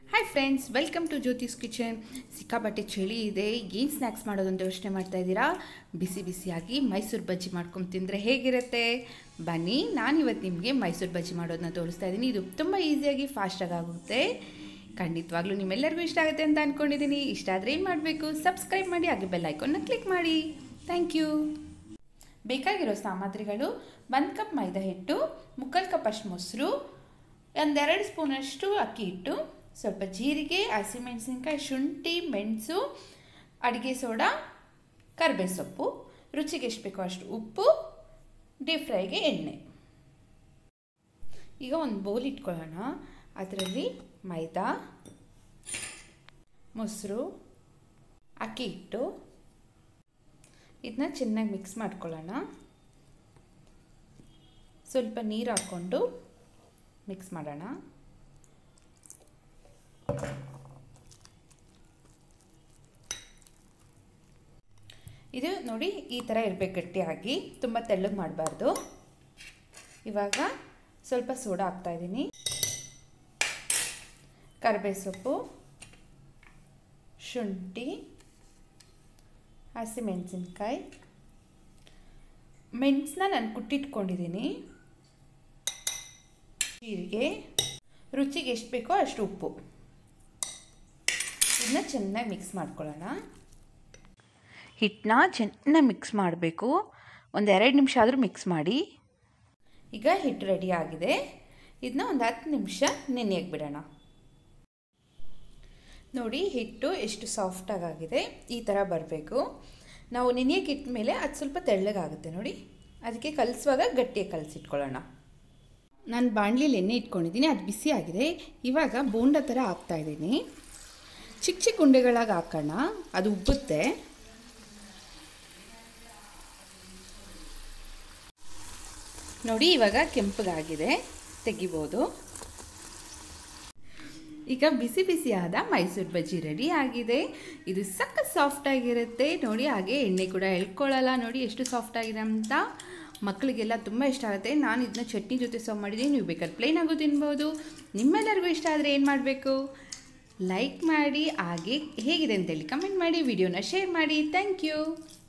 hi friends welcome to Jyothis kitchen ಸಿಕ್ಕಾಪಟ್ಟೆ ಚಳಿ ಇದೆ ಏನು ಸ್ನ್ಯಾಕ್ಸ್ ಮಾಡೋದು ಅಂತ ಯೋಚನೆ ಮಾಡ್ತಾ ಇದ್ದೀರಾ ಬಿಸಿ ಬಿಸಿಯಾಗಿ ಮೈಸೂರು ಬಜ್ಜಿ ಮಾಡ್ಕೊಂಡು ತಿಂದರೆ ಹೇಗಿರುತ್ತೆ ಬನ್ನಿ ನಾನಿವತ್ತು ನಿಮಗೆ ಮೈಸೂರು ಬಜ್ಜಿ ಮಾಡೋದನ್ನ ತೋರಿಸ್ತಾ ಇದ್ದೀನಿ ಇದು ತುಂಬ ಈಸಿಯಾಗಿ ಫಾಸ್ಟಾಗಿ ಆಗುತ್ತೆ ಖಂಡಿತವಾಗ್ಲೂ ನಿಮ್ಮೆಲ್ಲರಿಗೂ ಇಷ್ಟ ಆಗುತ್ತೆ ಅಂತ ಅಂದ್ಕೊಂಡಿದ್ದೀನಿ ಇಷ್ಟ ಆದರೆ ಏನು ಮಾಡಬೇಕು ಸಬ್ಸ್ಕ್ರೈಬ್ ಮಾಡಿ ಹಾಗೆ ಬೆಲ್ ಐಕಾನ್ನ ಕ್ಲಿಕ್ ಮಾಡಿ ಥ್ಯಾಂಕ್ ಯು ಬೇಕಾಗಿರೋ ಸಾಮಗ್ರಿಗಳು ಒಂದು ಕಪ್ ಮೈದಾ ಹಿಟ್ಟು ಮುಕ್ಕಾಲು ಕಪ್ ಅಷ್ಟು ಮೊಸರು ಒಂದೆರಡು ಸ್ಪೂನಷ್ಟು ಅಕ್ಕಿ ಹಿಟ್ಟು ಸ್ವಲ್ಪ ಜೀರಿಗೆ ಹಸಿಮೆಣಸಿನ್ಕಾಯಿ ಶುಂಠಿ ಮೆಣಸು ಅಡುಗೆ ಸೋಡಾ ಕರಿಬೇವು ಸೊಪ್ಪು ರುಚಿಗೆ ಎಷ್ಟು ಬೇಕೋ ಅಷ್ಟು ಉಪ್ಪು ಡೀಪ್ ಫ್ರೈಗೆ ಎಣ್ಣೆ ಈಗ ಒಂದು ಬೌಲ್ ಇಟ್ಕೊಳ್ಳೋಣ ಅದರಲ್ಲಿ ಮೈದಾ ಮೊಸರು ಅಕ್ಕಿ ಹಿಟ್ಟು ಇದನ್ನ ಚೆನ್ನಾಗಿ ಮಿಕ್ಸ್ ಮಾಡ್ಕೊಳ್ಳೋಣ ಸ್ವಲ್ಪ ನೀರು ಹಾಕ್ಕೊಂಡು ಮಿಕ್ಸ್ ಮಾಡೋಣ ಇದು ನೋಡಿ ಈ ಥರ ಇರಬೇಕು ಗಟ್ಟಿಯಾಗಿ ತುಂಬ ತೆಳ್ಳಗೆ ಮಾಡಬಾರ್ದು ಇವಾಗ ಸ್ವಲ್ಪ ಸೋಡಾ ಹಾಕ್ತಾಯಿದ್ದೀನಿ ಕರಿಬೇವು ಸೊಪ್ಪು ಶುಂಠಿ ಹಸಿಮೆಣಸಿನ್ಕಾಯಿ ಮೆಣಸನ್ನ ನಾನು ಕುಟ್ಟಿಟ್ಕೊಂಡಿದ್ದೀನಿ ಜೀರಿಗೆ ರುಚಿಗೆ ಎಷ್ಟು ಬೇಕೋ ಅಷ್ಟು ಉಪ್ಪು ಇದನ್ನ ಚೆನ್ನಾಗಿ ಮಿಕ್ಸ್ ಮಾಡ್ಕೊಳ್ಳೋಣ ಹಿಟ್ಟನ್ನ ಚೆನ್ನಾಗಿ ಮಿಕ್ಸ್ ಮಾಡಬೇಕು ಒಂದು ಎರಡು ನಿಮಿಷ ಆದರೂ ಮಿಕ್ಸ್ ಮಾಡಿ ಈಗ ಹಿಟ್ಟು ರೆಡಿ ಆಗಿದೆ ಇದನ್ನ ಒಂದು ಹತ್ತು ನಿಮಿಷ ನೆನೆಯಕ್ಕೆ ಬಿಡೋಣ ನೋಡಿ ಹಿಟ್ಟು ಎಷ್ಟು ಸಾಫ್ಟಾಗಿ ಆಗಿದೆ ಈ ಥರ ಬರಬೇಕು ನಾವು ನೆನೆಯಕ್ಕೆ ಇಟ್ಟ ಮೇಲೆ ಅದು ಸ್ವಲ್ಪ ತೆಳ್ಳಗಾಗುತ್ತೆ ನೋಡಿ ಅದಕ್ಕೆ ಕಲಿಸುವಾಗ ಗಟ್ಟಿಯಾಗಿ ಕಲಸಿಟ್ಕೊಳ್ಳೋಣ ನಾನು ಬಾಣಲಿಲಿ ಎಣ್ಣೆ ಇಟ್ಕೊಂಡಿದ್ದೀನಿ ಅದು ಬಿಸಿ ಆಗಿದೆ ಇವಾಗ ಬೋಂಡ ಥರ ಹಾಕ್ತಾಯಿದ್ದೀನಿ ಚಿಕ್ಕ ಚಿಕ್ಕ ಉಂಡೆಗಳಾಗಿ ಹಾಕೋಣ ಅದು ಉಬ್ಬುತ್ತೆ ನೋಡಿ ಇವಾಗ ಕೆಂಪಗಾಗಿದೆ ತೆಗಿಬೋದು ಈಗ ಬಿಸಿ ಬಿಸಿಯಾದ ಮೈಸೂರು ಬಜ್ಜಿ ರೆಡಿ ಆಗಿದೆ ಇದು ಸಕ್ಕ ಸಾಫ್ಟ್ ಆಗಿರುತ್ತೆ ನೋಡಿ ಹಾಗೆ ಎಣ್ಣೆ ಕೂಡ ಎಳ್ಕೊಳ್ಳಲ್ಲ ನೋಡಿ ಎಷ್ಟು ಸಾಫ್ಟ್ ಆಗಿದೆ ಅಂತ ಮಕ್ಕಳಿಗೆಲ್ಲ ತುಂಬ ಇಷ್ಟ ಆಗುತ್ತೆ ನಾನು ಇದನ್ನ ಚಟ್ನಿ ಜೊತೆ ಸರ್ವ್ ಮಾಡಿದ್ದೀನಿ ನೀವು ಬೇಕಾದ್ರೆ ಪ್ಲೇನ್ ಆಗು ತಿನ್ಬೋದು ನಿಮ್ಮೆಲ್ಲರಿಗೂ ಇಷ್ಟ ಆದರೆ ಏನು ಮಾಡಬೇಕು ಲೈಕ್ ಮಾಡಿ ಹಾಗೆ ಹೇಗಿದೆ ಅಂತೇಳಿ ಕಮೆಂಟ್ ಮಾಡಿ ವಿಡಿಯೋನ ಶೇರ್ ಮಾಡಿ ಥ್ಯಾಂಕ್ ಯು